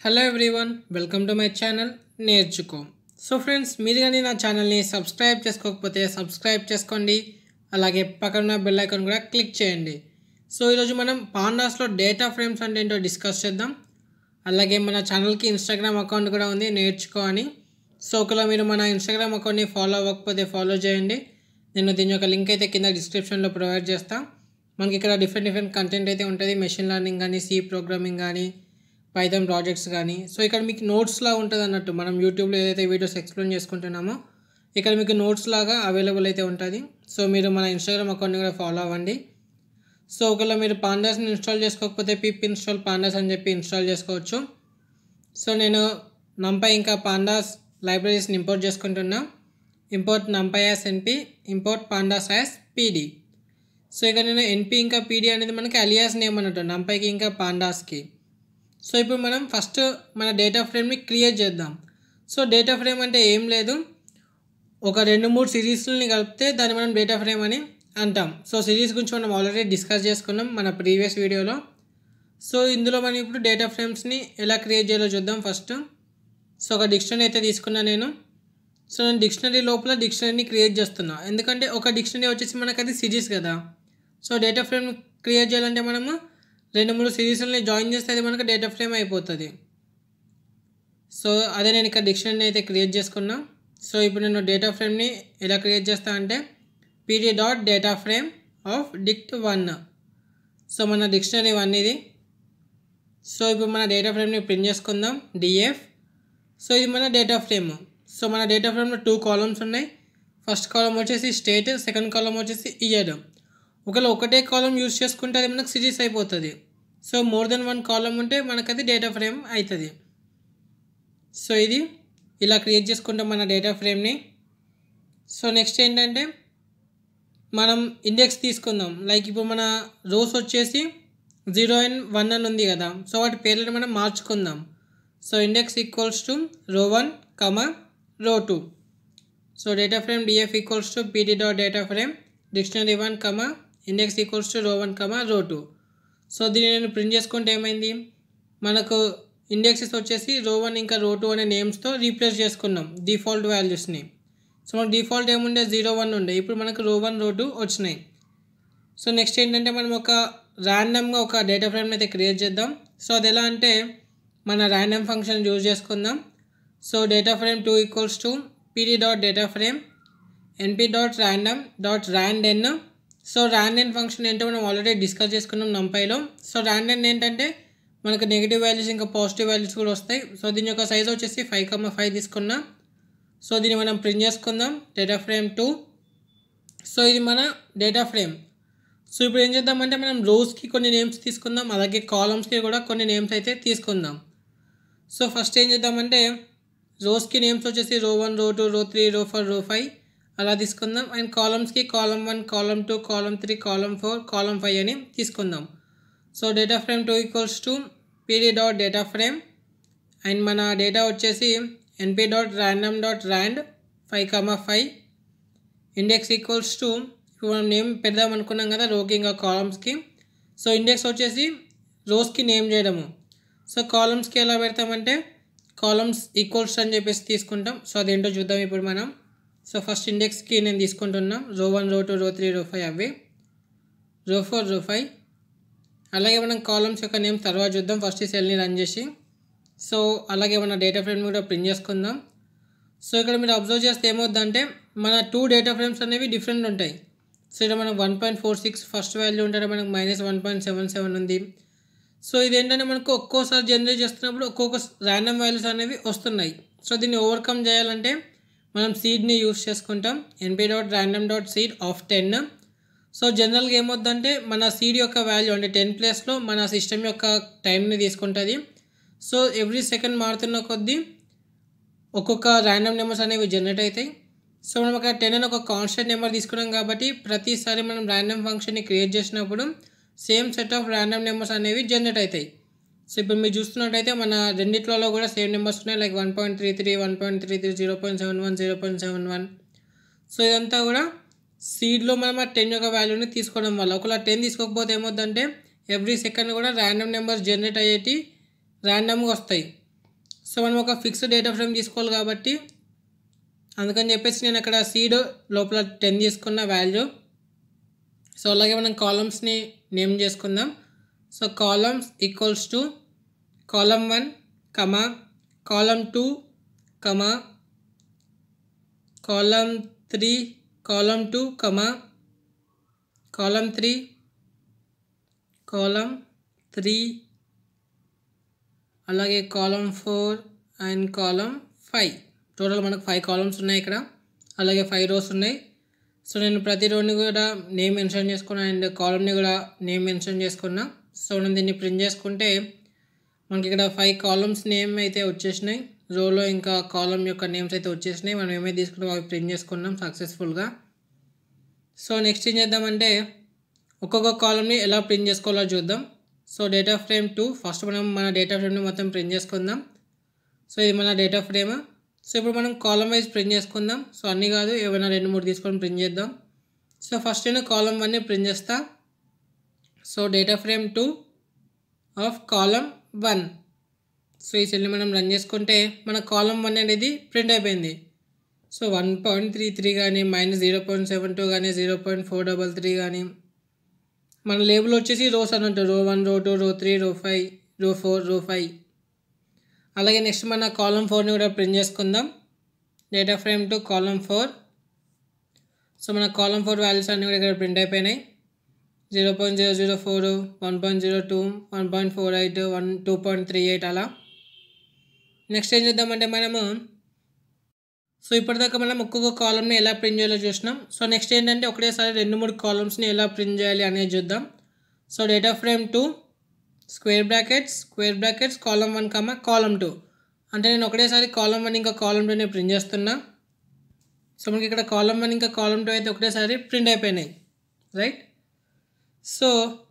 hello everyone welcome to my channel నేర్చుకో so friends మీరు కానీ నా ఛానల్ని సబ్స్క్రైబ్ చేసుకోకపోతే సబ్స్క్రైబ్ చేసుకోండి అలాగే పక్కన బెల్ ఐకాన్ కూడా క్లిక్ చేయండి సో ఈరోజు మనం పాండాస్లో డేటా ఫ్రేమ్స్ అంటే ఏంటో డిస్కస్ చేద్దాం అలాగే మన ఛానల్కి ఇన్స్టాగ్రామ్ అకౌంట్ కూడా ఉంది నేర్చుకో అని సో ఒకవేళ మీరు మన ఇన్స్టాగ్రామ్ అకౌంట్ని ఫాలో అవ్వకపోతే ఫాలో చేయండి నేను దీని యొక్క లింక్ అయితే కింద డిస్క్రిప్షన్లో ప్రొవైడ్ చేస్తాను మనకి ఇక్కడ డిఫరెంట్ డిఫరెంట్ కంటెంట్ అయితే ఉంటుంది మెషిన్ లెర్నింగ్ కానీ సి ప్రోగ్రామింగ్ కానీ పైథాన్ ప్రాజెక్ట్స్ కానీ సో ఇక్కడ మీకు నోట్స్లా ఉంటుంది అన్నట్టు మనం యూట్యూబ్లో ఏదైతే వీడియోస్ ఎక్స్ప్లెయిన్ చేసుకుంటున్నామో ఇక్కడ మీకు నోట్స్ లాగా అవైలబుల్ అయితే ఉంటుంది సో మీరు మన ఇన్స్టాగ్రామ్ అకౌంట్ని కూడా ఫాలో అవ్వండి సో ఒకవేళ మీరు పాండాస్ని ఇన్స్టాల్ చేసుకోకపోతే పిప్ ఇన్స్టాల్ పాండాస్ అని చెప్పి ఇన్స్టాల్ చేసుకోవచ్చు సో నేను నంపై ఇంకా పాండాస్ లైబ్రరీస్ని ఇంపోర్ట్ చేసుకుంటున్నా import NumPy as NP import pandas as PD so ఇక నేను ఎన్పి ఇంకా పీడీ అనేది మనకి అలియాస్ నేమ్ అన్నట్టు నంపైకి ఇంకా పాండాస్కి సో ఇప్పుడు మనం ఫస్ట్ మన డేటా ఫ్రేమ్ని క్రియేట్ చేద్దాం సో డేటా ఫ్రేమ్ అంటే ఏం లేదు ఒక రెండు మూడు సిరీస్లని కలిపితే దాన్ని మనం డేటా ఫ్రేమ్ అని అంటాం సో సిరీస్ గురించి మనం ఆల్రెడీ డిస్కస్ చేసుకున్నాం మన ప్రీవియస్ వీడియోలో సో ఇందులో మనం ఇప్పుడు డేటా ఫ్రేమ్స్ని ఎలా క్రియేట్ చేయాలో చూద్దాం ఫస్ట్ సో ఒక డిక్షనరీ అయితే తీసుకున్నా నేను సో నేను డిక్షనరీ లోపల డిక్షనరీని క్రియేట్ చేస్తున్నా ఎందుకంటే ఒక డిక్షనరీ వచ్చేసి మనకు అది సిరీస్ కదా సో డేటా ఫ్రేమ్ క్రియేట్ చేయాలంటే మనము రెండు మూడు సిరీస్లని జాయిన్ చేస్తే అది మనకు డేటా ఫ్రేమ్ అయిపోతుంది సో అదే నేను ఇక్కడ డిక్షనరీ అయితే క్రియేట్ చేసుకున్నా సో ఇప్పుడు నేను డేటా ఫ్రేమ్ని ఎలా క్రియేట్ చేస్తా అంటే PD dot data frame of dict one so మన డిక్షనరీ వన్ ఇది సో ఇప్పుడు మన డేటా ఫ్రేమ్ని ప్రింట్ చేసుకుందాం డిఎఫ్ సో ఇది మన డేటా ఫ్రేమ్ సో మన డేటా ఫ్రేమ్లో టూ కాలమ్స్ ఉన్నాయి ఫస్ట్ కాలం వచ్చేసి స్టేట్ సెకండ్ కాలం వచ్చేసి ఇయర్ ఒకవేళ ఒకటే కాలం యూజ్ చేసుకుంటే అది మనకు సిరీస్ అయిపోతుంది so more than one column ఉంటే మనకు అది డేటా ఫ్రేమ్ అవుతుంది సో ఇది ఇలా క్రియేట్ చేసుకుంటాం మన డేటా ఫ్రేమ్ని సో నెక్స్ట్ ఏంటంటే మనం ఇండెక్స్ తీసుకుందాం లైక్ ఇప్పుడు మన రోస్ వచ్చేసి జీరో అండ్ వన్ అని ఉంది కదా సో వాటి పేర్లను మనం మార్చుకుందాం so index equals to row one comma row two so data frame DF equals to PD dot data frame dictionary one comma index equals to row one comma row two so దీన్ని నేను print చేసుకుంటే ఏమైంది మనకు indexes వచ్చేసి రో one ఇంకా row two అనే నేమ్స్తో రీప్లేస్ చేసుకున్నాం డిఫాల్ట్ వాల్యూస్ని సో మనకు డిఫాల్ట్ ఏముండే జీరో వన్ ఉండే ఇప్పుడు మనకు రో వన్ రో టూ వచ్చినాయి సో నెక్స్ట్ ఏంటంటే మనం ఒక ర్యాండమ్గా ఒక డేటా ఫ్రేమ్ని అయితే క్రియేట్ చేద్దాం సో అది ఎలా అంటే మన ర్యాండమ్ ఫంక్షన్ యూజ్ చేసుకుందాం so data frame two equals to PD dot data frame NP dot random dot rand N so rand N function ఏంటో మనం ఆల్రెడీ డిస్కస్ చేసుకున్నాం నంపైలో సో ర్యాండ్ ఎన్ ఏంటంటే మనకు నెగిటివ్ వాల్యూస్ ఇంకా పాజిటివ్ వాల్యూస్ కూడా వస్తాయి so దీని యొక్క సైజ్ వచ్చేసి ఫైవ్ కమ్మ ఫైవ్ తీసుకున్నా సో దీన్ని మనం ప్రింట్ చేసుకుందాం డేటా ఫ్రేమ్ టూ సో ఇది మన డేటా ఫ్రేమ్ సో ఇప్పుడు ఏం చేద్దామంటే మనం రోస్కి కొన్ని నేమ్స్ తీసుకుందాం అలాగే కాలమ్స్కి కూడా కొన్ని నేమ్స్ అయితే తీసుకుందాం సో ఫస్ట్ ఏం చేద్దామంటే రోస్కి నేమ్స్ వచ్చేసి రో వన్ రో టూ రో త్రీ రో ఫోర్ రో ఫైవ్ అలా తీసుకుందాం అండ్ కాలమ్స్కి column one column two column three column four column five అని తీసుకుందాం so data frame two equals to PD dot data frame and మన డేటా వచ్చేసి NP dot random dot rand five comma five index equals to ఇప్పుడు మనం name పెడదాం అనుకున్నాం కదా రోకి ఇంకా కాలమ్స్కి సో ఇండెక్స్ వచ్చేసి రోస్కి నేమ్ చేయడము సో కాలమ్స్కి ఎలా పెడతామంటే కాలమ్స్ ఈక్వల్స్ అని చెప్పేసి తీసుకుంటాం సో అదేంటో చూద్దాం ఇప్పుడు మనం సో ఫస్ట్ ఇండెక్స్కి నేను తీసుకుంటున్నాం రో వన్ రో టూ రో త్రీ రో ఫైవ్ అవి రో ఫోర్ రో ఫైవ్ అలాగే మనం కాలమ్స్ యొక్క నేమ్ తర్వాత చూద్దాం ఫస్ట్ ఈ సెల్ని రన్ చేసి సో అలాగే మన డేటా ఫ్రేమ్ కూడా ప్రింట్ చేసుకుందాం సో ఇక్కడ మీరు అబ్జర్వ్ చేస్తే ఏమవుద్దంటే మన టూ డేటా ఫ్రేమ్స్ అనేవి డిఫరెంట్ ఉంటాయి సో ఇక్కడ మనకు one point four six first value ఉంటే మనకు minus one point seven seven ఉంది సో ఇదేంటంటే మనకు ఒక్కోసారి జనరేట్ చేస్తున్నప్పుడు ఒక్కొక్క ర్యాండమ్ వాల్యూస్ అనేవి వస్తున్నాయి సో దీన్ని ఓవర్కమ్ చేయాలంటే మనం సీడ్ని యూస్ చేసుకుంటాం NP dot random dot seed of ten so జనరల్గా ఏమవుద్దంటే మన సీడ్ యొక్క వాల్యూ అంటే టెన్ ప్లేస్లో మన సిస్టమ్ యొక్క టైంని తీసుకుంటుంది సో ఎవ్రీ సెకండ్ మారుతున్న కొద్దీ ఒక్కొక్క ర్యాండమ్ నెంబర్స్ అనేవి జనరేట్ అవుతాయి సో మనం అక్కడ టెన్ అని ఒక కాన్స్టెంట్ నెంబర్ తీసుకున్నాం కాబట్టి ప్రతిసారి మనం ర్యాండమ్ ఫంక్షన్ని క్రియేట్ చేసినప్పుడు same set of random numbers అనేవి జనరేట్ అవుతాయి సో ఇప్పుడు మీరు చూస్తున్నట్టయితే మన రెండిట్లలో కూడా సేమ్ నెంబర్స్ ఉన్నాయి like one point three three one point three three zero point seven one zero point seven one so ఇదంతా కూడా సీడ్లో మనం ఆ టెన్ యొక్క వాల్యూని తీసుకోవడం వల్ల ఒకవేళ టెన్ తీసుకోకపోతే ఏమవుతుందంటే ఎవ్రీ సెకండ్ కూడా ర్యాండమ్ నెంబర్స్ జనరేట్ అయ్యేటి ర్యాండమ్గా వస్తాయి సో మనం ఒక ఫిక్స్డ్ డేటా ఫ్రేమ్ తీసుకోవాలి కాబట్టి అందుకని చెప్పేసి నేను అక్కడ సీడ్ లోపల టెన్ తీసుకున్న వాల్యూ సో అలాగే మనం కాలమ్స్ని నేమ్ చేసుకుందాం so columns equals to column one comma column two comma column three column two comma column three column three అలాగే column four and column five total మనకు ఫైవ్ కాలమ్స్ ఉన్నాయి ఇక్కడ అలాగే ఫైవ్ రోస్ ఉన్నాయి సో నేను ప్రతి రోని కూడా నేమ్ మెన్షన్ చేసుకున్నా అండ్ కాలమ్ని కూడా నేమ్ మెన్షన్ చేసుకున్నా సో నేను దీన్ని ప్రింట్ చేసుకుంటే మనకి ఇక్కడ ఫైవ్ కాలమ్స్ నేమ్ అయితే వచ్చేసినాయి రోలో ఇంకా కాలమ్ యొక్క నేమ్స్ అయితే వచ్చేసినాయి మనం ఏమైతే తీసుకున్నాం అవి ప్రింట్ చేసుకున్నాం సక్సెస్ఫుల్గా సో నెక్స్ట్ ఏం చేద్దామంటే ఒక్కొక్క కాలమ్ని ఎలా ప్రింట్ చేసుకోవాలో చూద్దాం so data frame two first మనం మన డేటా ఫ్రేమ్ని మొత్తం ప్రింట్ చేసుకుందాం సో ఇది మన డేటా ఫ్రేమ్ సో ఇప్పుడు మనం కాలం వైజ్ ప్రింట్ చేసుకుందాం సో అన్నీ కాదు ఏమైనా రెండు మూడు తీసుకొని ప్రింట్ చేద్దాం సో ఫస్ట్ నేను కాలం వన్ని ప్రింట్ చేస్తా so data frame two of column one so ఈ సెల్ని మనం రన్ చేసుకుంటే మన కాలం వన్ అనేది ప్రింట్ అయిపోయింది so one point three three కానీ minus zero point seven two కానీ zero point four double three కానీ మన లేబుల్ వచ్చేసి రోస్ అన్నట్టు రో వన్ రో టూ రో త్రీ రో ఫైవ్ రో ఫోర్ రో ఫైవ్ అలాగే నెక్స్ట్ మన కాలం ఫోర్ని కూడా ప్రింట్ చేసుకుందాం data frame two column four so మన కాలం ఫోర్ వాల్యూస్ అన్నీ కూడా ఇక్కడ ప్రింట్ అయిపోయినాయి zero point zero zero four one point zero two one point four eight one two point three eight అలా నెక్స్ట్ ఏం చేద్దామంటే మనము సో ఇప్పటిదాకా మనం ఒక్కొక్క కాలమ్ని ఎలా ప్రింట్ చేయాలో చూసినాం సో నెక్స్ట్ ఏంటంటే ఒకటేసారి రెండు మూడు కాలమ్స్ని ఎలా ప్రింట్ చేయాలి అనేది చూద్దాం so data frame two square brackets square brackets column one comma column two అంటే నేను ఒకటేసారి కాలం వన్ ఇంకా కాలం టూని ప్రింట్ చేస్తున్నా సో మనకి ఇక్కడ కాలం వన్ ఇంకా కాలం టూ అయితే ఒకటేసారి ప్రింట్ అయిపోయినాయి right so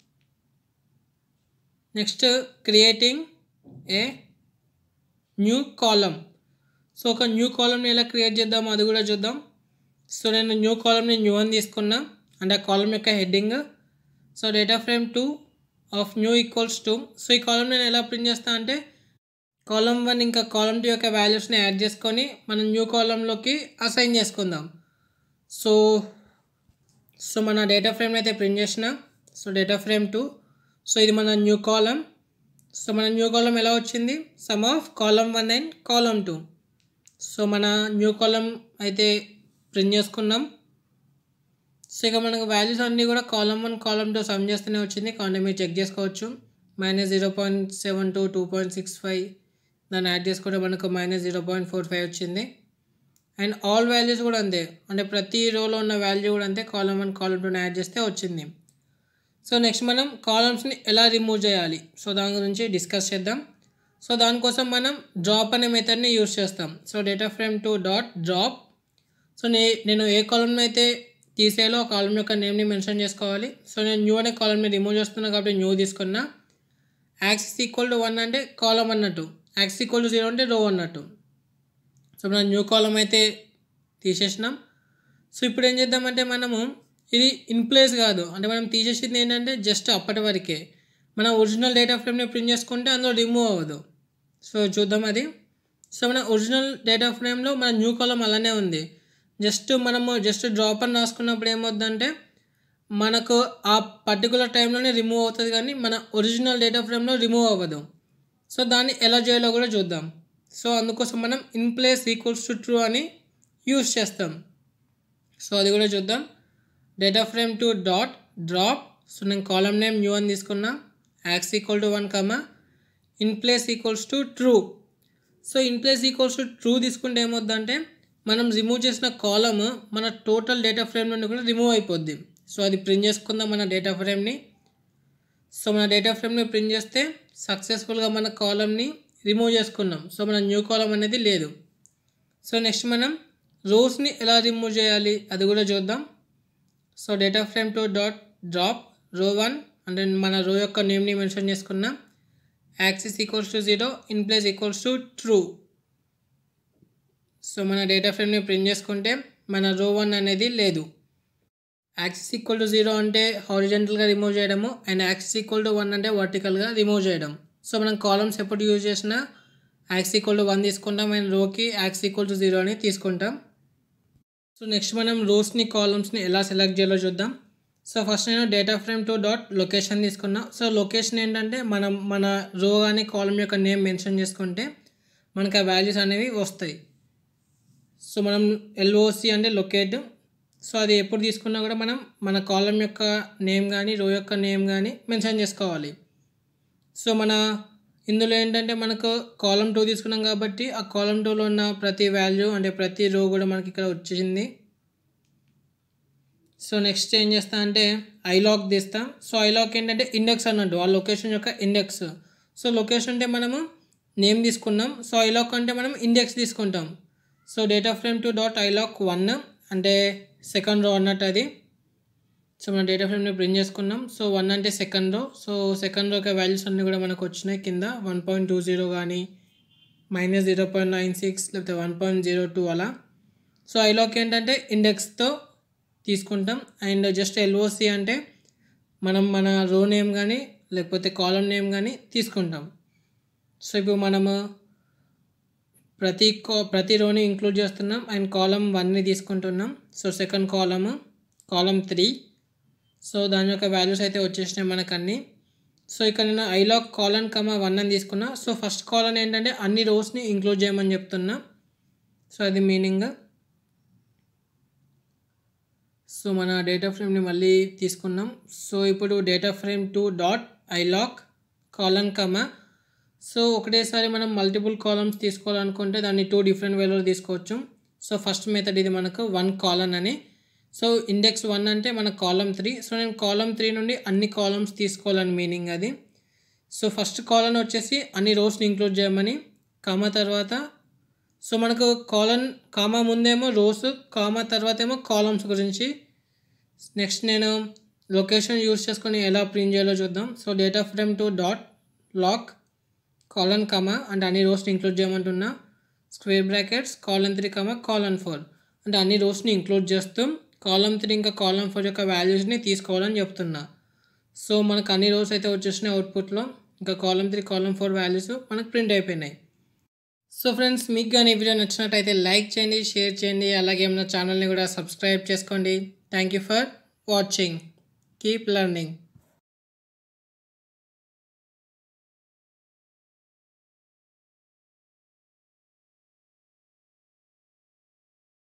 next creating a new column so ఒక న్యూ కాలమ్ని ఎలా క్రియేట్ చేద్దామో అది కూడా చూద్దాం సో నేను న్యూ కాలమ్ని న్యూ అని తీసుకున్నా అంటే ఆ కాలం యొక్క heading so data frame two of new equals to so ఈ కాలం నేను ఎలా ప్రింట్ చేస్తా అంటే కాలం వన్ ఇంకా కాలం టూ యొక్క వాల్యూస్ని యాడ్ చేసుకొని మనం న్యూ కాలంలోకి అసైన్ చేసుకుందాం సో సో మన డేటా ఫ్రేమ్ అయితే ప్రింట్ చేసిన so data frame two so ఇది మన న్యూ కాలం సో మన న్యూ కాలం ఎలా వచ్చింది sum of column one and column two so మన న్యూ కాలం అయితే ప్రింట్ చేసుకున్నాం సో ఇక మనకు వాల్యూస్ అన్నీ కూడా column one column two sum చేస్తూనే వచ్చింది కాబట్టి మీరు చెక్ చేసుకోవచ్చు minus zero point seven two two point six five దాన్ని యాడ్ చేసుకుంటే మనకు minus zero point four five వచ్చింది అండ్ ఆల్ వాల్యూస్ కూడా అంతే అంటే ప్రతి రోలో ఉన్న వాల్యూ కూడా అంతే కాలం వన్ కాలం టూని యాడ్ చేస్తే వచ్చింది సో నెక్స్ట్ మనం కాలమ్స్ని ఎలా రిమూవ్ చేయాలి సో దాని గురించి డిస్కస్ చేద్దాం సో దానికోసం మనం డ్రాప్ అనే మెథడ్ని యూస్ చేస్తాం so data frame two dot drop so నే నేను ఏ కాలంలో అయితే తీసేయాలో ఆ కాలం యొక్క నేమ్ని మెన్షన్ చేసుకోవాలి సో నేను న్యూ అనే కాలంని రిమూవ్ చేస్తున్నా కాబట్టి న్యూ తీసుకున్నా యాక్సిస్ ఈక్వల్ టు వన్ అంటే కాలం అన్నట్టు యాక్సిస్ ఈక్వల్ టు జీరో అంటే రో అన్నట్టు సో మనం న్యూ కాలం అయితే తీసేసినాం సో ఇప్పుడు ఏం చేద్దామంటే మనము ఇది ఇన్ ప్లేస్ కాదు అంటే మనం తీసేసింది ఏంటంటే జస్ట్ అప్పటి వరకే మన ఒరిజినల్ డేటా ఫ్రేమ్ని ప్రింట్ చేసుకుంటే అందులో రిమూవ్ అవ్వదు సో చూద్దాం అది సో మన ఒరిజినల్ డేటా ఫ్రేమ్లో మన న్యూ కాలం అలానే ఉంది జస్ట్ మనము జస్ట్ డ్రాప్ అని రాసుకున్నప్పుడు ఏమవుతుందంటే మనకు ఆ పర్టికులర్ టైంలోనే రిమూవ్ అవుతుంది కానీ మన ఒరిజినల్ డేటా ఫ్రేమ్లో రిమూవ్ అవ్వదు సో దాన్ని ఎలా చేయాలో కూడా చూద్దాం సో అందుకోసం మనం in place equals to true అని యూస్ చేస్తాం సో అది కూడా చూద్దాం data frame two dot drop so నేను కాలం నేమ్ న్యూ అని తీసుకున్నా axis equal to one comma in place equals to true so in place equals to true తీసుకుంటే ఏమవుద్దంటే మనం రిమూవ్ చేసిన కాలమ్ మన టోటల్ డేటా ఫ్రేమ్ నుండి కూడా రిమూవ్ అయిపోద్ది సో అది ప్రింట్ చేసుకుందాం మన డేటా ఫ్రేమ్ని సో మన డేటా ఫ్రేమ్ని ప్రింట్ చేస్తే సక్సెస్ఫుల్గా మన కాలమ్ని రిమూవ్ చేసుకున్నాం సో మన న్యూ కాలం అనేది లేదు సో నెక్స్ట్ మనం రోస్ని ఎలా రిమూవ్ చేయాలి అది కూడా చూద్దాం so data frame two dot drop row one అంటే మన రో యొక్క నేమ్ని మెన్షన్ చేసుకున్నాం axis equals to zero in place equals to true so మన డేటా ఫ్రేమ్ని ప్రింట్ చేసుకుంటే మన రో వన్ అనేది లేదు యాక్సిస్ ఈక్వల్ టు జీరో అంటే హారిజెంటల్గా రిమూవ్ చేయడము and axis equal to one అంటే వర్టికల్గా రిమూవ్ చేయడం సో మనం కాలమ్స్ ఎప్పుడు యూజ్ చేసినా యాక్స్ ఈక్వల్ టు వన్ తీసుకుంటాం అండ్ రోకి యాక్స్ ఈక్వల్ టు జీరో అని తీసుకుంటాం సో నెక్స్ట్ మనం రోస్ని కాలమ్స్ని ఎలా సెలెక్ట్ చేయాలో చూద్దాం సో ఫస్ట్ నేను data frame two dot location తీసుకున్నా సో లొకేషన్ ఏంటంటే మనం మన రో కానీ కాలం యొక్క నేమ్ మెన్షన్ చేసుకుంటే మనకు ఆ వాల్యూస్ అనేవి వస్తాయి సో మనం ఎల్ఓసి అంటే లొకేట్ సో అది ఎప్పుడు తీసుకున్నా కూడా మనం మన కాలం యొక్క నేమ్ కానీ రో యొక్క నేమ్ కానీ మెన్షన్ చేసుకోవాలి సో మన ఇందులో ఏంటంటే మనకు కాలం టూ తీసుకున్నాం కాబట్టి ఆ కాలం టూలో ఉన్న ప్రతి వాల్యూ అంటే ప్రతి రో కూడా మనకి ఇక్కడ వచ్చేసింది సో నెక్స్ట్ ఏం చేస్తా అంటే ఐలాక్ తీస్తాం సో ఐలాక్ ఏంటంటే ఇండెక్స్ అన్నట్టు ఆ లొకేషన్ యొక్క ఇండెక్స్ సో లొకేషన్ అంటే మనము నేమ్ తీసుకున్నాం సో ఐలాక్ అంటే మనం ఇండెక్స్ తీసుకుంటాం so data frame two dot iloc one అంటే సెకండ్ రో అన్నట్టు అది సో మన డేటా ఫ్రేమ్ని ప్రింట్ చేసుకున్నాం సో వన్ అంటే second row so second row యొక్క వాల్యూస్ అన్నీ కూడా మనకు వచ్చినాయి కింద వన్ పాయింట్ టూ జీరో కానీ minus zero point nine six లేకపోతే వన్ పాయింట్ జీరో టూ అలా సో ఐలాక్ ఏంటంటే ఇండెక్స్తో తీసుకుంటాం అండ్ జస్ట్ ఎల్ఓసి అంటే మనం మన రో నేమ్ కానీ లేకపోతే కాలం నేమ్ కానీ తీసుకుంటాం సో ఇప్పుడు మనము ప్రతి కా ప్రతి రోని ఇంక్లూడ్ చేస్తున్నాం అండ్ కాలం వన్ని తీసుకుంటున్నాం so second column column three so దాని యొక్క వాల్యూస్ అయితే వచ్చేసినాయి మనకు అన్నీ సో ఇక్కడ నేను ఐలాక్ కాలన్ కమా వన్ అని తీసుకున్నా సో ఫస్ట్ కాలన్ ఏంటంటే అన్ని రోస్ని ఇంక్లూడ్ చేయమని చెప్తున్నా సో అది మీనింగ్ సో మన డేటా ఫ్రేమ్ని మళ్ళీ తీసుకున్నాం సో ఇప్పుడు data frame two dot iloc colon comma so ఒకటేసారి మనం మల్టిపుల్ కాలమ్స్ తీసుకోవాలనుకుంటే దాన్ని టూ డిఫరెంట్ వేలో తీసుకోవచ్చు సో ఫస్ట్ మెథడ్ ఇది మనకు వన్ కాలన్ అని సో ఇండెక్స్ వన్ అంటే మన కాలం త్రీ సో నేను కాలం త్రీ నుండి అన్ని కాలమ్స్ తీసుకోవాలని మీనింగ్ అది సో ఫస్ట్ కాలన్ వచ్చేసి అన్ని రోస్ని ఇంక్లూడ్ చేయమని కామా తర్వాత సో మనకు కాలన్ కామా ముందేమో రోస్ కామా తర్వాత ఏమో కాలమ్స్ గురించి నెక్స్ట్ నేను లొకేషన్ యూస్ చేసుకొని ఎలా ప్రింట్ చేయాలో చూద్దాం so data frame two dot loc colon comma అంటే అన్ని రోస్ని ఇంక్లూడ్ చేయమంటున్నా square brackets colon three comma colon four అంటే అన్ని రోస్ని ఇంక్లూడ్ చేస్తూ కాలం త్రీ ఇంకా కాలం ఫోర్ యొక్క వాల్యూస్ని తీసుకోవాలని చెప్తున్నా సో మనకు అన్ని రోస్ అయితే వచ్చేసినాయి అవుట్పుట్లో ఇంకా column three column four values మనకు ప్రింట్ అయిపోయినాయి సో ఫ్రెండ్స్ మీకు కానీ ఈ వీడియో నచ్చినట్టయితే లైక్ చేయండి షేర్ చేయండి అలాగే మన ఛానల్ని కూడా సబ్స్క్రైబ్ చేసుకోండి thank you for watching keep learning